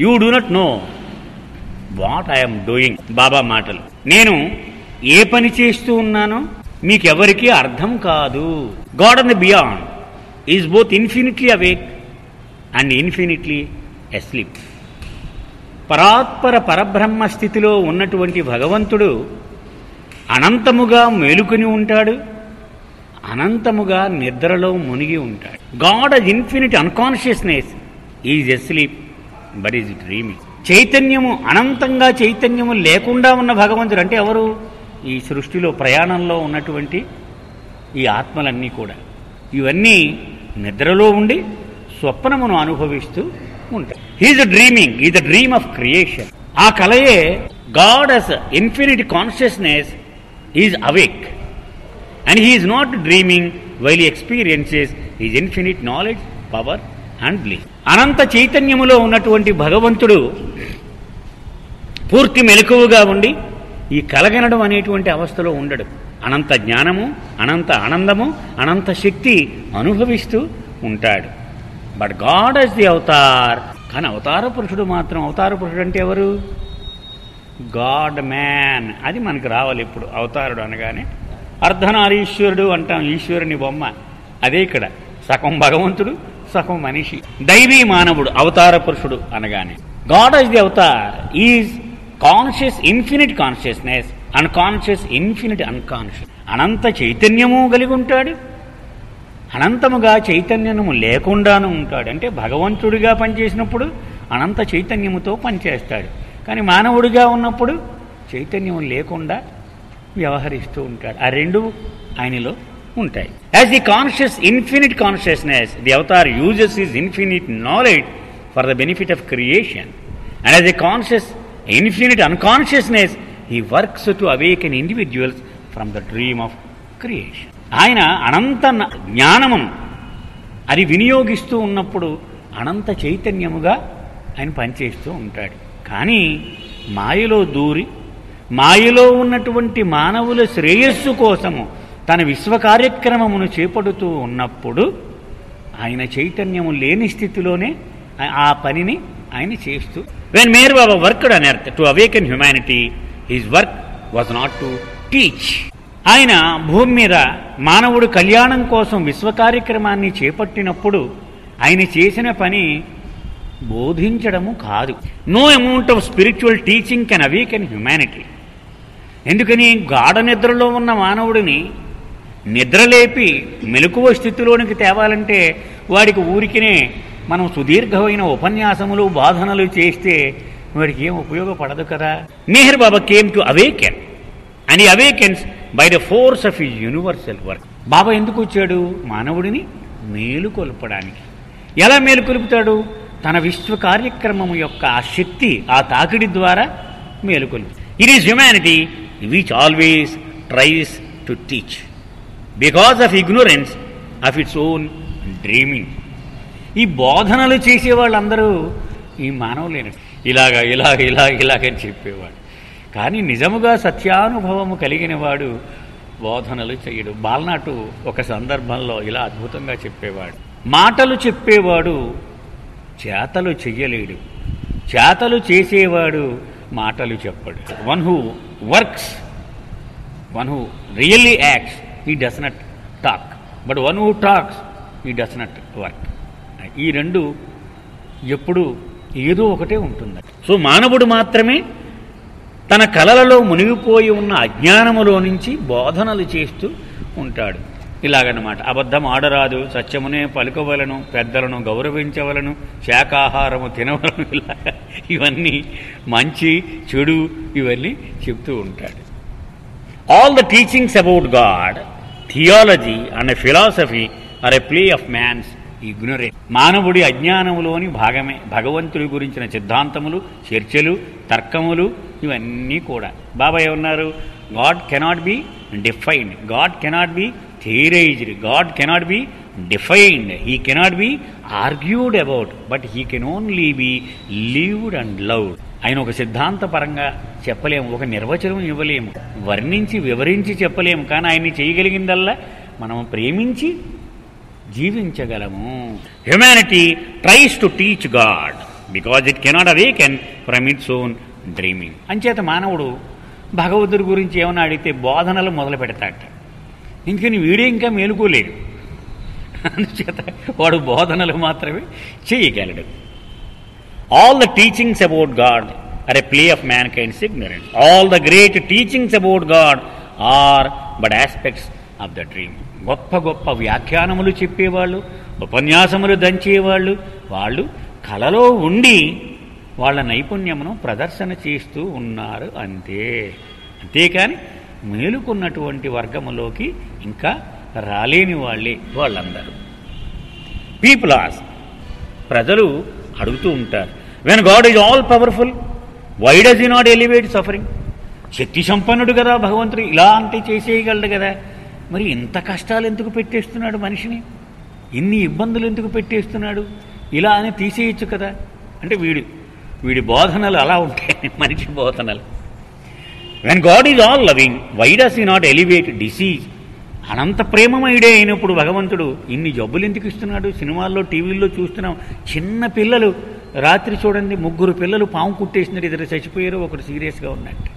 You do not know what I'm doing Baba మాటలు నేను ఏ పని చేస్తూ ఉన్నానో మీకెవరికీ అర్థం కాదు God on the beyond is both infinitely awake and infinitely asleep పరాత్పర పరబ్రహ్మ స్థితిలో ఉన్నటువంటి భగవంతుడు అనంతముగా మేలుకొని ఉంటాడు అనంతముగా నిద్రలో మునిగి ఉంటాడు God as infinite unconsciousness is asleep but is dreaming చైతన్యము అనంతంగా చైతన్యము లేకుండా ఉన్న భగవంతుడు అంటే ఎవరు ఈ సృష్టిలో ప్రయాణంలో ఉన్నటువంటి ఈ ఆత్మలన్నీ కూడా ఇవన్నీ నిద్రలో ఉండి స్వప్నమును అనుభవిస్తూ ఉంటాయి he's dreaming he the dream of creation ఆ కలయే God as infinite consciousness is awake and he is not dreaming while experiences is infinite knowledge power and bliss అనంత చైతన్యములో ఉన్నటువంటి భగవంతుడు పూర్తి మెలకువగా ఉండి ఈ కలగనడం అనేటువంటి అవస్థలో ఉండడు అనంత జ్ఞానము అనంత ఆనందము అనంత శక్తి అనుభవిస్తూ ఉంటాడు but God as the avatar కానీ అవతార పురుషుడు మాత్రం అవతార పురుషుడు అంటే ఎవరు గాడ్ మ్యాన్ అది మనకు రావాలి ఇప్పుడు అవతారుడు అనగానే అర్ధనారీశ్వరుడు అంటాం ఈశ్వరుని బొమ్మ అదే ఇక్కడ సగం భగవంతుడు సగం మనిషి దైవీ మానవుడు అవతార పురుషుడు అనగానే God is the avatar is conscious infinite consciousness unconscious infinite unconscious అనంత చైతన్యము కలిగి ఉంటాడు అనంతముగా చైతన్యము లేకుండాను ఉంటాడు అంటే భగవంతుడిగా పనిచేసినప్పుడు అనంత చైతన్యముతో పనిచేస్తాడు కానీ మానవుడిగా ఉన్నప్పుడు చైతన్యం లేకుండా వ్యవహరిస్తూ ఉంటాడు ఆ రెండు ఆయనలో ఉంటాయి as the conscious infinite consciousness the avatar uses is infinite knowledge for the benefit of creation and as the conscious infinite unconsciousness he works to awaken individuals from the dream of creation ఆయన అనంత న- జ్ఞానమును అది వినియోగిస్తూ ఉన్నప్పుడు అనంత చైతన్యముగా ఆయన పనిచేస్తూ ఉంటాడు కానీ మాయలో దూరి మాయలో ఉన్నటువంటి మానవుల శ్రేయస్సు కోసము తన విశ్వ కార్యక్రమమును చేపడుతూ ఉన్నప్పుడు ఆయన చైతన్యము లేని స్థితిలోనే ఆ- ఆ పనిని ఆయన చేస్తూ when Meher Baba worked on earth to awaken humanity his work was not to teach ఆయన భూమి మీద మానవుడు కళ్యాణం కోసం విశ్వ కార్యక్రమాన్ని చేపట్టినప్పుడు ఆయన చేసిన పని బోధించడము కాదు no amount of spiritual teaching can awaken humanity ఎందుకని గాఢ నిద్రలో ఉన్న మానవుడిని నిద్రలేపి మెలకువ స్థితిలోనికి తేవాలంటే వాడికి ఊరికినే మనం సుదీర్ఘమైన ఉపన్యాసములు బాధనలు చేస్తే వాడికి ఏం ఉపయోగపడదు కదా Meher Baba came to awaken and awakens by the force of his universal work Baba ఎందుకు వచ్చాడు మానవుడిని మేలుకొల్పడానికి ఎలా మేలుకొలుపుతాడు తన విశ్వ కార్యక్రమం యొక్క ఆ శక్తి ఆ తాకిడి ద్వారా మేలుకొల్పు it is humanity which always tries to teach because of ignorance of its own dreaming ఈ బోధనలు చేసే వాళ్ళందరూ ఈ మానవులేన ఇలాగ ఇలాగ ఇలాగ ఇలాగని చెప్పేవాడు కానీ నిజముగా సత్యానుభవము కలిగిన వాడు బోధనలు చేయడు బాల్నాటు ఒక సందర్భంలో ఇలా అద్భుతంగా చెప్పేవాడు మాటలు చెప్పేవాడు చేతలు చెయ్యలేడు చేతలు చేసేవాడు మాటలు చెప్పడు one who works one who really acts he does not talk but one who talks he does not work ఈ రెండు ఎప్పుడు ఏదో ఒకటే ఉంటుంది సో మానవుడు మాత్రమే తన కలలలో మునిగిపోయి ఉన్న అజ్ఞానములో నుంచి బోధనలు చేస్తూ ఉంటాడు ఇలాగనమాట అబద్ధం ఆడరాదు సత్యమునే పలుకవలను పెద్దలను గౌరవించవలను శాకాహారము తినవలను ఇలా ఇవన్నీ మంచి చెడు ఇవన్నీ చెప్తూ ఉంటాడు all the teachings about God theology and philosophy are a play of man's ignorant మానవుడి అజ్ఞానములోని భాగమే భగవంతుడి గురించిన సిద్ధాంతములు చర్చలు తర్కములు ఇవన్నీ కూడా బాబా ఏమన్నారు God cannot be defined God cannot be theorized God cannot be defined he cannot be argued about but he can only be lived and loved ఆయన ఒక సిద్ధాంత పరంగా చెప్పలేము ఒక నిర్వచనం ఇవ్వలేము వర్ణించి వివరించి చెప్పలేము కానీ ఆయన్ని చేయగలిగిందల్లా మనం ప్రేమించి జీవించగలము humanity tries to teach God because it cannot awaken from its own dreaming అంచేత మానవుడు భగవద్గుడి గురించి ఏమైనా అడిగితే బోధనలు మొదలు పెడతాడట ఇంకని వీడే ఇంకా మేలుకోలేడు అందుచేత వాడు బోధనలు మాత్రమే చేయగలడు all the teachings about God are a play of mankind's ignorance. All the great teachings about God are but aspects of the dream. గొప్ప గొప్ప వ్యాఖ్యానములు చెప్పేవాళ్ళు ఉపన్యాసములు దంచేవాళ్ళు వాళ్ళు కలలో ఉండి వాళ్ళ నైపుణ్యమును ప్రదర్శన చేస్తూ ఉన్నారు అంతే అంతేకాని మేలుకున్నటువంటి వర్గములోకి ఇంకా రాలేని వాళ్ళే వాళ్ళందరూ పీపుల్ ఆస్ ప్రజలు అడుగుతూ ఉంటారు when God is all powerful why does he not alleviate suffering శక్తి సంపన్నుడు కదా భగవంతుడు ఇలా అంటే చేసేయగలడు కదా మరి ఇంత కష్టాలు ఎందుకు పెట్టేస్తున్నాడు మనిషిని ఇన్ని ఇబ్బందులు ఎందుకు పెట్టేస్తున్నాడు ఇలా అని తీసేయచ్చు కదా అంటే వీడు వీడి బోధనలు అలా ఉంటాయి మనిషి బోధనలు when God is all loving why does he not alleviate disease అనంత ప్రేమమయుడే అయినప్పుడు భగవంతుడు ఇన్ని జబ్బులు ఎందుకు ఇస్తున్నాడు సినిమాల్లో టీవీల్లో చూస్తున్నాం చిన్న పిల్లలు రాత్రి చూడండి ముగ్గురు పిల్లలు పాము కుట్టేసినారు ఇద్దరు చచ్చిపోయారు ఒకడు సీరియస్గా ఉన్నట్టు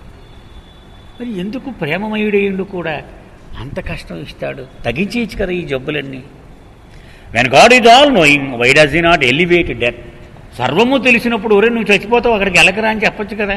మరి ఎందుకు ప్రేమమయుడేయుడు కూడా అంత కష్టం ఇస్తాడు తగ్గించేయచ్చు కదా ఈ జబ్బులన్నీ when God is all knowing why does he not alleviate death సర్వము తెలిసినప్పుడు ఒరే నువ్వు చచ్చిపోతావు అక్కడికి వెళ్ళకరా అని చెప్పొచ్చు కదా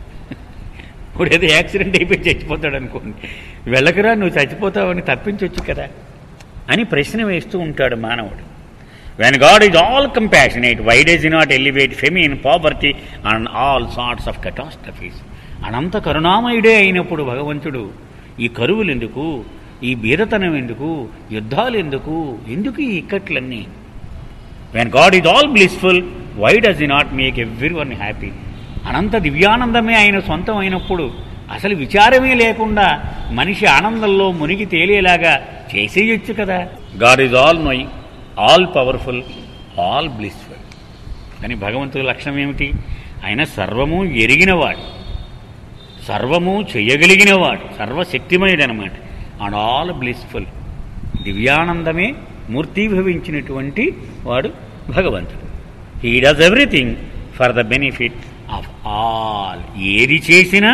ఇప్పుడు ఏదో యాక్సిడెంట్ అయిపోయి చచ్చిపోతాడు అనుకోండి వెళ్ళకరా నువ్వు చచ్చిపోతావని తప్పించవచ్చు కదా అని ప్రశ్న వేస్తూ ఉంటాడు మానవుడు when God is all compassionate why does he not alleviate famine poverty and all sorts of catastrophes అనంత కరుణామయుడే అయినప్పుడు భగవంతుడు ఈ కరువులు ఎందుకు ఈ బీదతనం ఎందుకు యుద్ధాలు ఎందుకు ఎందుకు ఈ ఇక్కట్లన్నీ when God is all blissful why does he not make everyone happy అనంత దివ్యానందమే ఆయన సొంతం అయినప్పుడు అసలు విచారమే లేకుండా మనిషి ఆనందంలో మునిగి తేలేలాగా చేసేయొచ్చు కదా God is all knowing all powerful all blissful కానీ భగవంతుడి లక్షణం ఏమిటి ఆయన సర్వము ఎరిగినవాడు సర్వము చెయ్యగలిగినవాడు సర్వశక్తిమయుడనమాట అండ్ ఆల్ బ్లిస్ఫుల్ దివ్యానందమే మూర్తీభవించినటువంటి వాడు భగవంతుడు he does everything for the benefit of all ఏది చేసినా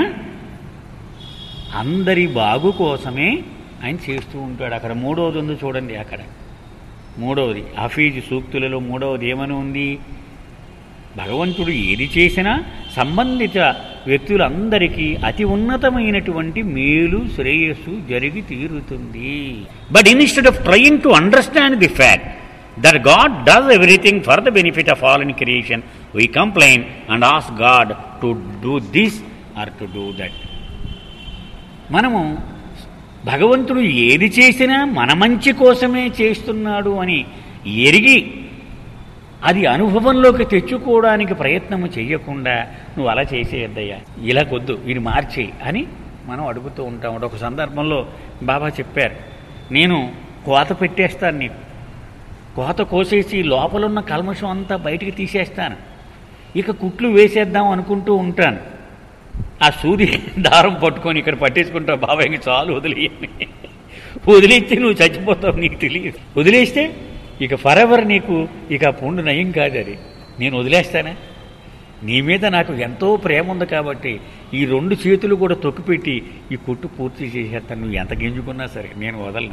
అందరి బాగు కోసమే ఆయన చేస్తూ ఉంటాడు అక్కడ మూడవది ఉంది చూడండి అక్కడ మూడవది హఫీజు సూక్తులలో మూడవది ఏమని ఉంది భగవంతుడు ఏది చేసినా సంబంధిత వ్యక్తులందరికీ అతి ఉన్నతమైనటువంటి మేలు శ్రేయస్సు జరిగి తీరుతుంది but instead of trying to understand the fact that God does everything for the benefit of all in creation we complain and ask God to do this or to do that మనము భగవంతుడు ఏది చేసినా మన మంచి కోసమే చేస్తున్నాడు అని ఎరిగి అది అనుభవంలోకి తెచ్చుకోవడానికి ప్రయత్నము చెయ్యకుండా నువ్వు అలా చేసేయద్దయ్యా ఇలా కొద్దు ఇది మార్చేయి అని మనం అడుగుతూ ఉంటాం ఒక సందర్భంలో బాబా చెప్పారు నేను కోత పెట్టేస్తాను నీకు కోత కోసేసి లోపలున్న కల్మషం అంతా బయటికి తీసేస్తాను ఇక కుట్లు వేసేద్దాం అనుకుంటూ ఉంటాను ఆ సూది దారం పట్టుకొని ఇక్కడ పట్టేసుకుంటావు బాబాయ్కి చాలు వదిలేయని వదిలేస్తే నువ్వు చచ్చిపోతావు నీకు తెలియదు వదిలేస్తే ఇక ఫరెవర్ నీకు ఇక ఆ పుండు నయం కాదు అది నేను వదిలేస్తానా నీ మీద నాకు ఎంతో ప్రేమ ఉంది కాబట్టి ఈ రెండు చేతులు కూడా తొక్కిపెట్టి ఈ కుట్టు పూర్తి చేసేస్తాను నువ్వు ఎంత గింజుకున్నా సరే నేను వదలను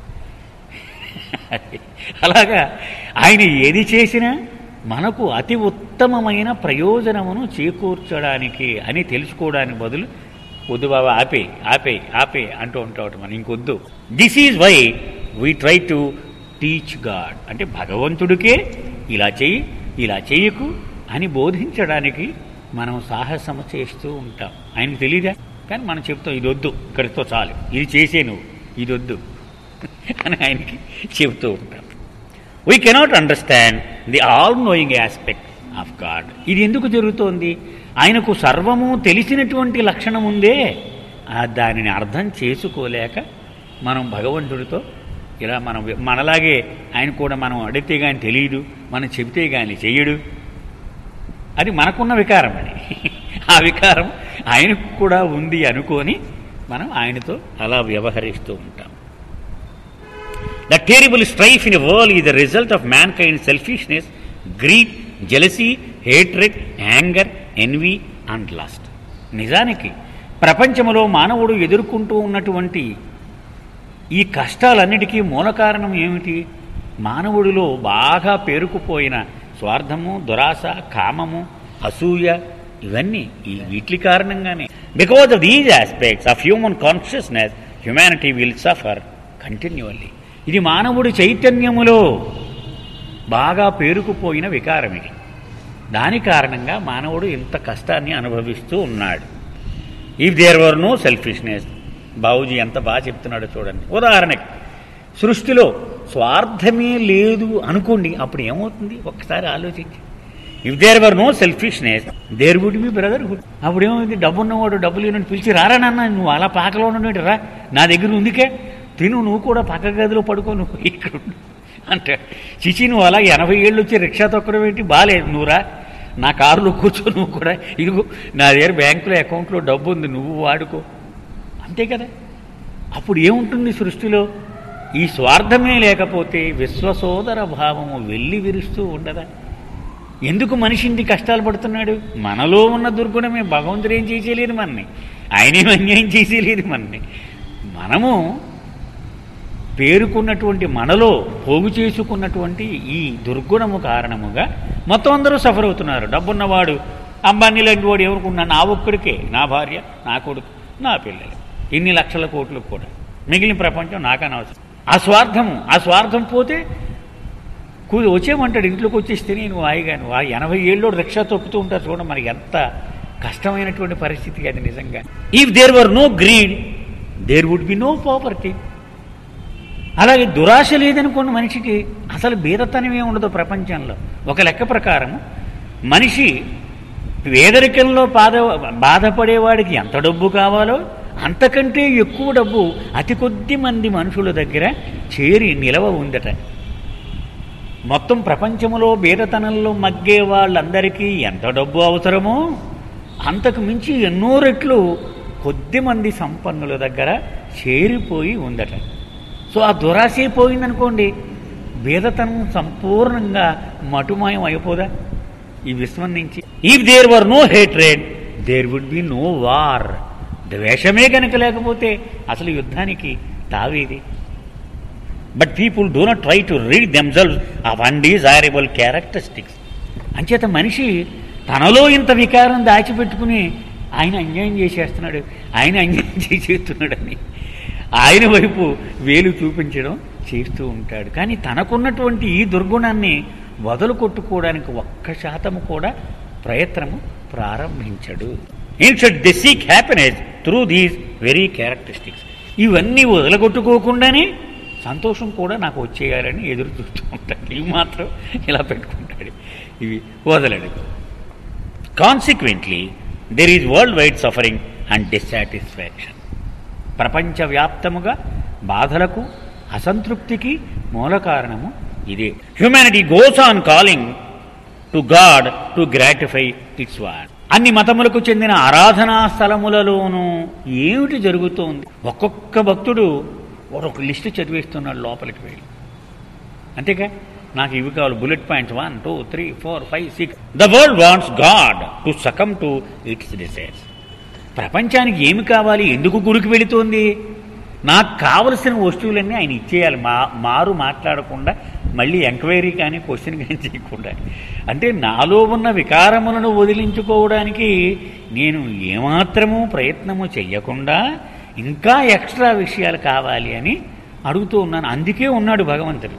అలాగా ఆయన ఏది చేసినా మనకు అతి ఉత్తమమైన ప్రయోజనమును చేకూర్చడానికి అని తెలుసుకోవడానికి బదులు వద్దు బాబా ఆపే ఆపే ఆపే అంటూ ఉంటాడు మనం ఇంకొద్దు this is why we try to teach God అంటే భగవంతుడికే ఇలా చెయ్యి ఇలా చెయ్యకు అని బోధించడానికి మనం సాహసము చేస్తూ ఉంటాం ఆయనకు తెలీదా కానీ మనం చెప్తాం ఇది వద్దు ఇక్కడితో చాలు ఇది చేసే నువ్వు ఇది వద్దు అని ఆయనకి చెబుతూ ఉంటాం we cannot understand the all knowing aspect of God ఇది ఎందుకు జరుగుతోంది ఆయనకు సర్వము తెలిసినటువంటి లక్షణం ఉందే ఆ దానిని అర్థం చేసుకోలేక మనం భగవంతుడితో ఇలా మనం మనలాగే ఆయన కూడా మనం అడిగితే కానీ తెలియదు మనం చెబితే కానీ చెయ్యడు అది మనకున్న వికారం అని ఆ వికారం ఆయనకు కూడా ఉంది అనుకొని మనం ఆయనతో అలా వ్యవహరిస్తూ ఉంటాం The terrible strife in a world is the result of mankind's selfishness, greed, jealousy, hatred anger envy and lust నిజానికి ప్రపంచంలో మానవుడు ఎదుర్కొంటూ ఉన్నటువంటి ఈ కష్టాలన్నిటికీ మూల కారణం ఏమిటి మానవుడిలో బాగా పేరుకుపోయిన స్వార్థము దురాశ కామము అసూయ ఇవన్నీ ఈ వీటి కారణంగానే because of these aspects of human consciousness humanity will suffer continually ఇది మానవుడి చైతన్యములో బాగా పేరుకుపోయిన వికారం ఇది దాని కారణంగా మానవుడు ఇంత కష్టాన్ని అనుభవిస్తూ ఉన్నాడు if there were no selfishness Babuji ఎంత బాగా చెప్తున్నాడో చూడండి ఉదాహరణకి సృష్టిలో స్వార్థమే లేదు అనుకోండి అప్పుడు ఏమవుతుంది ఒక్కసారి ఆలోచించి if there were no selfishness there would be brotherhood అప్పుడు ఏమైంది డబ్బు ఉన్నవాడు డబ్బు లేనట్టు పిలిచి రారా నాన్న నువ్వు అలా పాకలో ఉన్నట్టు రా నా దగ్గర ఉందికే తిను నువ్వు కూడా పక్క గదిలో పడుకో నువ్వు ఇక్కడ ఉండు అంటే చిచి నువ్వు అలా ఎనభై ఏళ్ళు వచ్చి రిక్షా తొక్కడం ఏంటి బాలేదు నువ్వురా నా కారులో కూర్చో నువ్వు కూడా ఇదిగో నా దగ్గర బ్యాంకులో అకౌంట్లో డబ్బు ఉంది నువ్వు వాడుకో అంతే కదా అప్పుడు ఏముంటుంది సృష్టిలో ఈ స్వార్థమే లేకపోతే విశ్వసోదర భావము వెళ్ళి విరుస్తూ ఉండదా ఎందుకు మనిషి ఇన్ని కష్టాలు పడుతున్నాడు మనలో ఉన్న దుర్గుణమే భగవంతుడు ఏం చేసేలేదు మనని ఆయనేం అన్యాయం చేసేలేదు మనని మనము పేరుకున్నటువంటి మనలో పోగు చేసుకున్నటువంటి ఈ దుర్గుణము కారణముగా మొత్తం అందరూ సఫర్ అవుతున్నారు డబ్బున్నవాడు అంబానీ లాంటి వాడు ఎవరుకున్నా నా ఒక్కడికే నా భార్య నా కొడుకు నా పిల్లలు ఇన్ని లక్షల కోట్లు కూడా మిగిలిన ప్రపంచం నాకనవసరం ఆ స్వార్థము ఆ స్వార్థం పోతే కూ వచ్చేమంటాడు ఇంట్లోకి వచ్చేస్తే నేను హాయిగాను ఆ ఎనభై ఏళ్ళు రిక్షా తొక్కుతూ ఉంటారు చూడండి మనకి ఎంత కష్టమైనటువంటి పరిస్థితి అది నిజంగా if there were no greed there would be no property అలాగే దురాశ లేదనుకోండి మనిషికి అసలు బీదతనమే ఉండదు ప్రపంచంలో ఒక లెక్క ప్రకారం మనిషి పేదరికంలో బాధ బాధపడేవాడికి ఎంత డబ్బు కావాలో అంతకంటే ఎక్కువ డబ్బు అతి కొద్ది మంది మనుషుల దగ్గర చేరి నిలవ ఉందట మొత్తం ప్రపంచంలో బీదతనంలో మగ్గే వాళ్ళందరికీ ఎంత డబ్బు అవసరమో అంతకు మించి ఎన్నో రెట్లు కొద్ది మంది సంపన్నుల దగ్గర చేరిపోయి ఉందట సో ఆ దురాశే పోయిందనుకోండి బీదతనం సంపూర్ణంగా మటుమాయం అయిపోదా ఈ విశ్వం నుంచి if there were no hatred there would be no war ద్వేషమే కనుక లేకపోతే అసలు యుద్ధానికి తావేది but people do not try to rid themselves of undesirable characteristics అంచేత మనిషి తనలో ఇంత వికారం దాచిపెట్టుకుని ఆయన అన్యాయం చేసేస్తున్నాడు ఆయన అన్యాయం చేసేస్తున్నాడని ఆయన వైపు వేలు చూపించడం చేస్తూ ఉంటాడు కానీ తనకున్నటువంటి ఈ దుర్గుణాన్ని వదలు కొట్టుకోవడానికి ఒక్క శాతము కూడా ప్రయత్నము ప్రారంభించడు instead they seek happiness through these very characteristics ఇవన్నీ వదలగొట్టుకోకుండానే సంతోషం కూడా నాకు వచ్చేయాలని ఎదురు చూస్తూ ఉంటాడు ఇవి మాత్రం ఇలా పెట్టుకుంటాడు ఇవి వదలడు consequently there is worldwide suffering and dissatisfaction ప్రపంచవ్యాప్తముగా బాధలకు అసంతృప్తికి మూల కారణము ఇదే humanity goes on calling to God to gratify its వాడ్ అన్ని మతములకు చెందిన ఆరాధనా స్థలములలోనూ ఏమిటి జరుగుతోంది ఒక్కొక్క భక్తుడు ఒక లిస్టు చదివేస్తున్నాడు లోపలికి వెళ్ళి అంతేగా నాకు ఇవి కావాలి bullet points one two three four five six the world wants God to succumb to its desires ప్రపంచానికి ఏమి కావాలి ఎందుకు గుడికి వెళుతోంది నాకు కావలసిన వస్తువులన్నీ ఆయన ఇచ్చేయాలి మా మారు మాట్లాడకుండా మళ్ళీ ఎంక్వైరీ కానీ క్వశ్చన్ కానీ చేయకుండా అంటే నాలో ఉన్న వికారములను వదిలించుకోవడానికి నేను ఏమాత్రము ప్రయత్నము చెయ్యకుండా ఇంకా ఎక్స్ట్రా విషయాలు కావాలి అని అడుగుతూ ఉన్నాను అందుకే ఉన్నాడు భగవంతుడు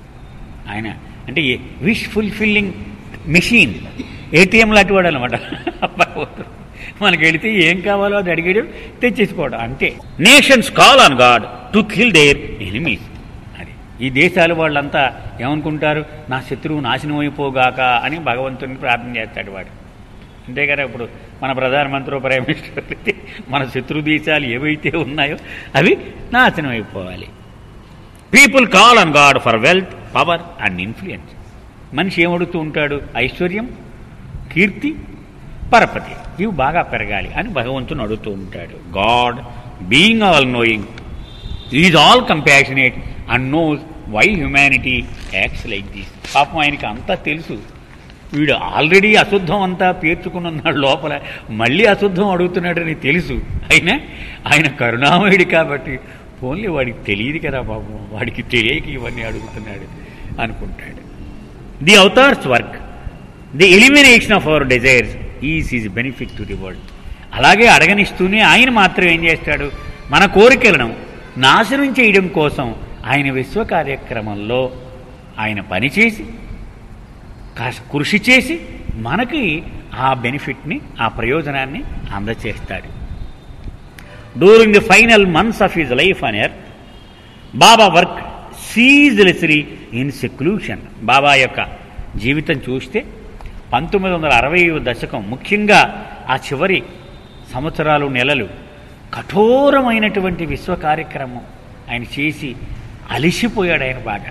ఆయన అంటే విష్ ఫుల్ఫిల్లింగ్ మెషిన్ ఏటీఎం లాంటి వాడు అనమాట భగవంతుడు మనకి వెళితే ఏం కావాలో అది అడిగేయడం తెచ్చేసుకోవడం అంతే nations call on God to kill their enemies అది ఈ దేశాల వాళ్ళంతా ఏమనుకుంటారు నా శత్రువు నాశనం అయిపోగాక అని భగవంతుని ప్రార్థన చేస్తాడు వాడు అంతే కదా ఇప్పుడు మన ప్రధానమంత్రి ప్రైమ్ మినిస్టర్ అయితే మన శత్రు దేశాలు ఏవైతే ఉన్నాయో అవి నాశనం అయిపోవాలి people call on God for wealth power and influence మనిషి ఏమడుగుతూ ఉంటాడు ఐశ్వర్యం కీర్తి పరపతి ఇవి బాగా పెరగాలి అని భగవంతుని అడుగుతూ ఉంటాడు God being all knowing is all compassionate and knows why humanity acts like this పాపం ఆయనకి అంతా తెలుసు వీడు ఆల్రెడీ అశుద్ధం అంతా పేర్చుకుని ఉన్నాడు లోపల మళ్ళీ అశుద్ధం అడుగుతున్నాడని తెలుసు అయినా ఆయన కరుణామయుడు కాబట్టి పోన్లీ వాడికి తెలియదు కదా బాబు వాడికి తెలియక ఇవన్నీ అడుగుతున్నాడు అనుకుంటాడు the avatar's work the elimination of our desires is is benefit to the world అలాగే అడగనిస్తూనే ఆయన మాత్రం ఏం చేస్తాడు మన కోరికలను నాశనం చేయడం కోసం ఆయన విశ్వ కార్యక్రమంలో ఆయన పనిచేసి కాస్త కృషి చేసి మనకి ఆ బెనిఫిట్ని ఆ ప్రయోజనాన్ని అందచేస్తాడు during the final months of his life on earth Baba work ceaselessly in seclusion Baba యొక్క జీవితం చూస్తే పంతొమ్మిది వందల అరవై దశకం ముఖ్యంగా ఆ చివరి సంవత్సరాలు నెలలు కఠోరమైనటువంటి విశ్వ కార్యక్రమం ఆయన చేసి అలిసిపోయాడు ఆయన బాగా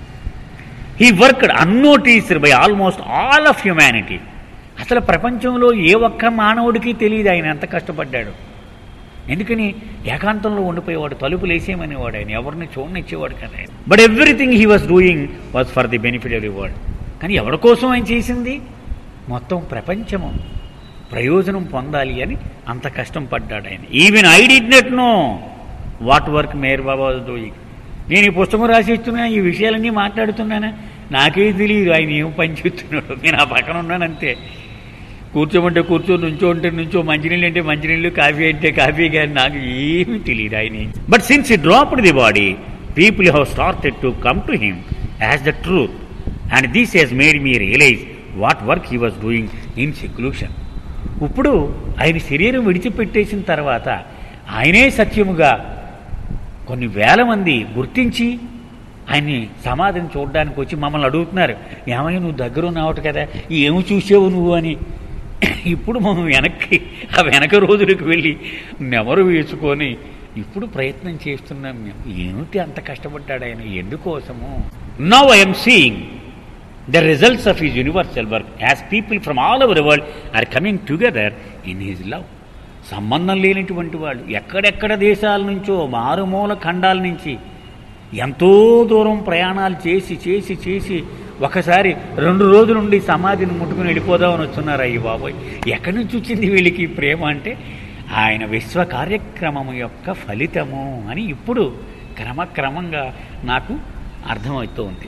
he worked unnoticed by almost all of humanity అసలు ప్రపంచంలో ఏ ఒక్క మానవుడికి తెలియదు ఆయన ఎంత కష్టపడ్డాడు ఎందుకని ఏకాంతంలో ఉండిపోయేవాడు తలుపులు వేసేయమనేవాడు ఆయన ఎవరిని చూడనిచ్చేవాడు కదా ఆయన but everything he was doing was for the benefit of the world కానీ ఎవరి కోసం ఆయన చేసింది మొత్తం ప్రపంచము ప్రయోజనం పొందాలి అని అంత కష్టం పడ్డాడు ఆయన even I did not know what work Meher Baba was doing నేను ఈ పుస్తకం రాసి ఇస్తున్నా ఈ విషయాలన్నీ మాట్లాడుతున్నానా నాకే తెలియదు ఆయన ఏం పని చేస్తున్నాడు నేను ఆ పక్కన ఉన్నాను అంతే కూర్చోమంటే కూర్చో నుంచో అంటే నుంచో మంచినీళ్ళు అంటే మంచినీళ్ళు కాఫీ అంటే కాఫీ కానీ నాకు ఏమీ తెలియదు ఆయన but since he dropped the body people have started to come to him as the truth and this he's made me realize what work he was doing in seclusion ఇప్పుడు ఆయన శరీరం విడిచిపెట్టేసిన తర్వాత ఆయనే సత్యముగా కొన్ని వేల మంది గుర్తించి ఆయన్ని సమాధిని చూడడానికి వచ్చి మమ్మల్ని అడుగుతున్నారు ఏమయ్య నువ్వు దగ్గర ఉన్నావట కదా ఏమి చూసావు నువ్వు అని ఇప్పుడు మనం వెనక్కి ఆ వెనక రోజులకు వెళ్ళి నెమరు వేసుకొని ఇప్పుడు ప్రయత్నం చేస్తున్నాం మేము ఏమిటి అంత కష్టపడ్డాడు ఆయన ఎందుకోసము now I'm seeing the results of his universal work as people from all over the world are coming together in his love సంబంధం లేనటువంటి వాళ్ళు ఎక్కడెక్కడ దేశాల నుంచో మారుమూల ఖండాల నుంచి ఎంతో దూరం ప్రయాణాలు చేసి చేసి చేసి ఒకసారి రెండు రోజుల నుండి సమాధిని ముట్టుకుని వెళ్ళిపోదామని వస్తున్నారు అయ్యి బాబోయ్ ఎక్కడి నుంచి వచ్చింది వీళ్ళకి ఈ ప్రేమ అంటే ఆయన విశ్వ కార్యక్రమం యొక్క ఫలితము అని ఇప్పుడు క్రమక్రమంగా నాకు అర్థమవుతోంది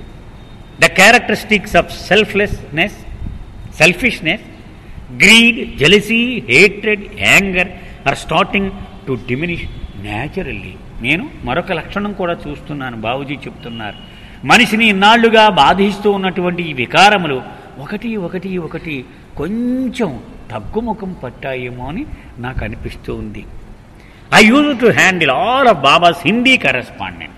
the characteristics of selflessness selfishness greed jealousy hatred anger are starting to diminish naturally నేను మరొక లక్షణం కూడా చూస్తున్నాను బాబుజీ చెప్తున్నారు మనిషిని ఇన్నాళ్లుగా బాధిస్తూ ఉన్నటువంటి ఈ వికారములు ఒకటి ఒకటి ఒకటి కొంచెం తగ్గుముఖం పట్టాయేమో అని నాకు అనిపిస్తూ ఉంది I use to handle all of Baba's Hindi correspondence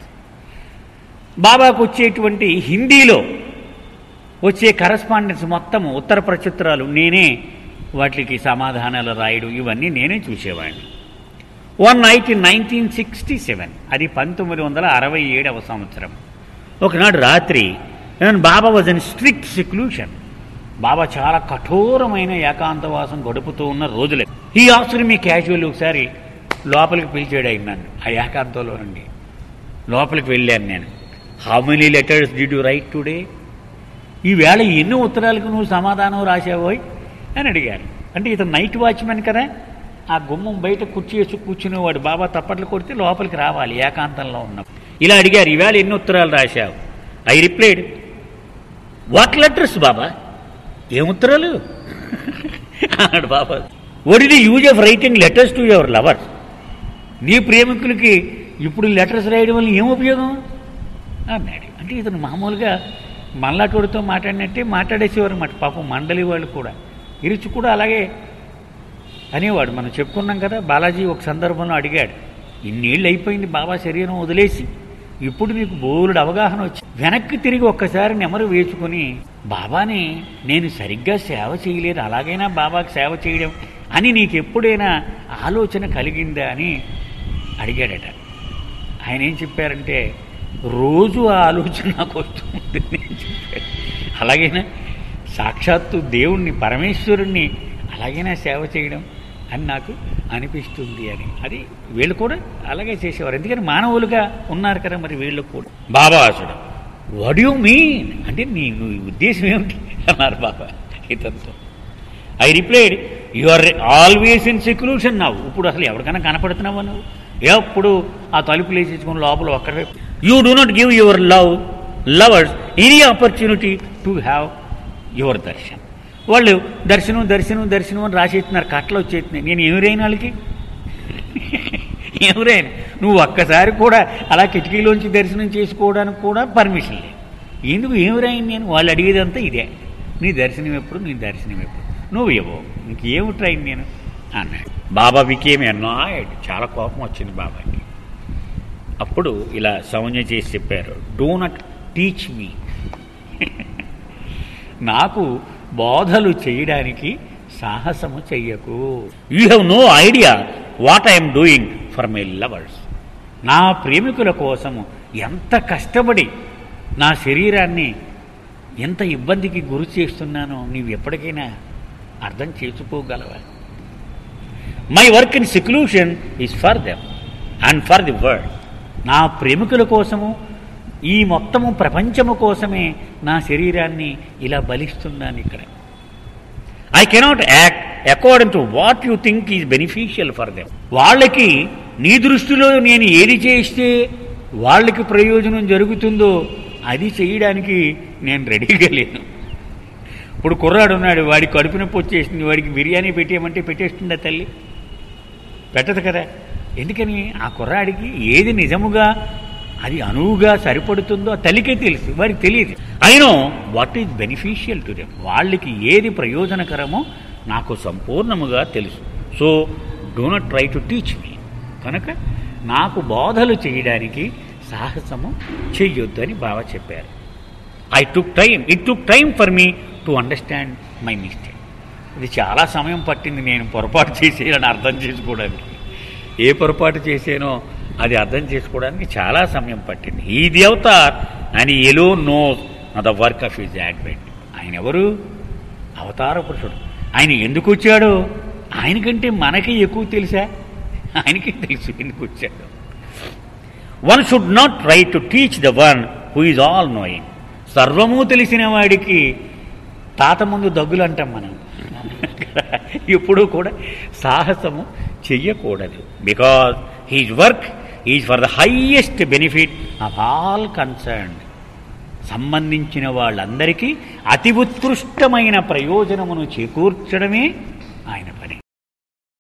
బాబాకు వచ్చేటువంటి హిందీలో వచ్చే కరెస్పాండెన్స్ మొత్తం ఉత్తర ప్రచుత్రాలు నేనే వాటికి సమాధానాలు రాయడం ఇవన్నీ నేనే చూసేవాడిని one night in nineteen sixty seven అది పంతొమ్మిది వందల అరవై ఏడవ సంవత్సరం ఒకనాడు రాత్రి నేను బాబా వాజ్ అన్ స్ట్రిక్ట్ సెక్లూషన్ బాబా చాలా కఠోరమైన ఏకాంతవాసం గడుపుతూ ఉన్న రోజులే ఈ ఆఫ్టర్ మీ క్యాజువల్ ఒకసారి లోపలికి పిలిచాడు ఆయన నన్ను ఆ ఏకాంతంలో నుండి లోపలికి వెళ్ళాను నేను how many letters did you write today ఈవేళ ఎన్ని ఉత్తరాలకు నువ్వు సమాధానం రాసావోయ్ అని అడిగారు అంటే ఇతను నైట్ వాచ్మెన్ కదా ఆ గుమ్మం బయట కుర్చీ వేసి కూర్చునేవాడు బాబా తప్పట్లు కొడితే లోపలికి రావాలి ఏకాంతంలో ఉన్నప్పుడు ఇలా అడిగారు ఈవేళ ఎన్ని ఉత్తరాలు రాశావు I replied what letters Baba ఏం ఉత్తరాలు అన్నాడు Baba what the use of writing letters to your lovers నీ ప్రేమికులకి ఇప్పుడు లెటర్స్ రాయడం వల్ల ఏం ఉపయోగం అన్నాడు అంటే ఇతను మామూలుగా మల్లాటోడితో మాట్లాడినట్టే మాట్లాడేసేవారు మాట పాపం మండలి వాళ్ళు కూడా ఇరుచు కూడా అలాగే అనేవాడు మనం చెప్పుకున్నాం కదా బాలాజీ ఒక సందర్భంలో అడిగాడు ఇన్నేళ్ళు అయిపోయింది బాబా శరీరం వదిలేసి ఇప్పుడు నీకు బోలుడు అవగాహన వచ్చి వెనక్కి తిరిగి ఒక్కసారి నెమరు వేసుకుని బాబాని నేను సరిగ్గా సేవ చేయలేదు అలాగైనా బాబాకి సేవ చేయడం అని నీకు ఎప్పుడైనా ఆలోచన కలిగిందా అని అడిగాడట ఆయన ఏం చెప్పారంటే రోజు ఆ ఆలోచన నాకు వస్తూ ఉంటుంది అని చెప్పారు అలాగైనా సాక్షాత్తు దేవుణ్ణి పరమేశ్వరుణ్ణి అలాగైనా సేవ చేయడం అని నాకు అనిపిస్తుంది అని అది వీళ్ళు కూడా అలాగే చేసేవారు ఎందుకని మానవులుగా ఉన్నారు కదా మరి వీళ్ళు కూడా బాబా అసలు వాట్ యు మీన్ అంటే నీ నువ్వు ఉద్దేశం ఏమిటి అన్నారు బాబా ఇతనితో I replied you are always in seclusion నవ్వు ఇప్పుడు అసలు ఎవరికైనా కనపడుతున్నావా నువ్వు ఎప్పుడు ఆ తలుపులు వేసేసుకుని లోపల ఒక్కడే you do not give your love lovers any opportunity to have your darshan వాళ్ళు దర్శనం దర్శనం దర్శనం అని రాసేస్తున్నారు కట్టలు వచ్చేస్తున్నాయి నేను ఎవరైనా వాళ్ళకి ఎవరైనా నువ్వు ఒక్కసారి కూడా అలా కిటికీలోంచి దర్శనం చేసుకోవడానికి కూడా పర్మిషన్ లేదు ఎందుకు ఏమిరాయి నేను వాళ్ళు అడిగేదంతా ఇదే నీ దర్శనం ఎప్పుడు నీ దర్శనం ఎప్పుడు నువ్వు ఇవ్వవు ఇంకేమిటి రాయి నేను అన్నాడు బాబా వికేమి అన్నాయడ్ చాలా కోపం వచ్చింది బాబాకి అప్పుడు ఇలా సౌజ్ఞ చేసి చెప్పారు డో నాట్ టీచ్ మీ నాకు బోధలు చేయడానికి సాహసము చెయ్యకు you have no idea what I'm doing for my lovers నా ప్రేమికుల కోసము ఎంత కష్టపడి నా శరీరాన్ని ఎంత ఇబ్బందికి గురి చేస్తున్నానో నీవు ఎప్పటికైనా అర్థం చేసుకోగలవా my work in seclusion is for them and for the world నా ప్రేమికుల కోసము ఈ మొత్తము ప్రపంచము కోసమే నా శరీరాన్ని ఇలా బలిస్తున్నాను ఇక్కడ I cannot act according to what you think is beneficial for them వాళ్ళకి నీ దృష్టిలో నేను ఏది చేస్తే వాళ్ళకి ప్రయోజనం జరుగుతుందో అది చేయడానికి నేను రెడీగా లేను ఇప్పుడు కుర్రాడు ఉన్నాడు వాడి కడుపు నొప్పి వచ్చేసింది వాడికి బిర్యానీ పెట్టేయమంటే పెట్టేస్తుందా తల్లి పెట్టదు కదా ఎందుకని ఆ కుర్రాడికి ఏది నిజముగా అది అనువుగా సరిపడుతుందో ఆ తల్లికే తెలుసు వారికి తెలియదు I know what is beneficial to them వాళ్ళకి ఏది ప్రయోజనకరమో నాకు సంపూర్ణముగా తెలుసు so do not try to teach me కనుక నాకు బోధలు చేయడానికి సాహసము చెయ్యొద్దు అని బావ చెప్పారు I took time it took time for me to understand my mistake ఇది చాలా సమయం పట్టింది నేను పొరపాటు చేసేయాలని అర్థం చేసుకోవడానికి ఏ పొరపాటు చేసానో అది అర్థం చేసుకోవడానికి చాలా సమయం పట్టింది ఈ దేవతార్ అని alone knows the work of his advent ఆయన ఎవరు అవతార పురుషుడు ఆయన ఎందుకు వచ్చాడో ఆయనకంటే మనకి ఎక్కువ తెలుసా ఆయనకి తెలుసు ఎందుకు వచ్చాడు one should not try to teach the one who is all knowing సర్వము తెలిసిన వాడికి తాత ముందు దగ్గులు అంటాం మనం ఎప్పుడూ కూడా సాహసము చెయ్యకూడదు because his work is for the highest benefit of all concerned సంబంధించిన వాళ్ళందరికీ అతి ఉత్కృష్టమైన ప్రయోజనమును చేకూర్చడమే ఆయన పని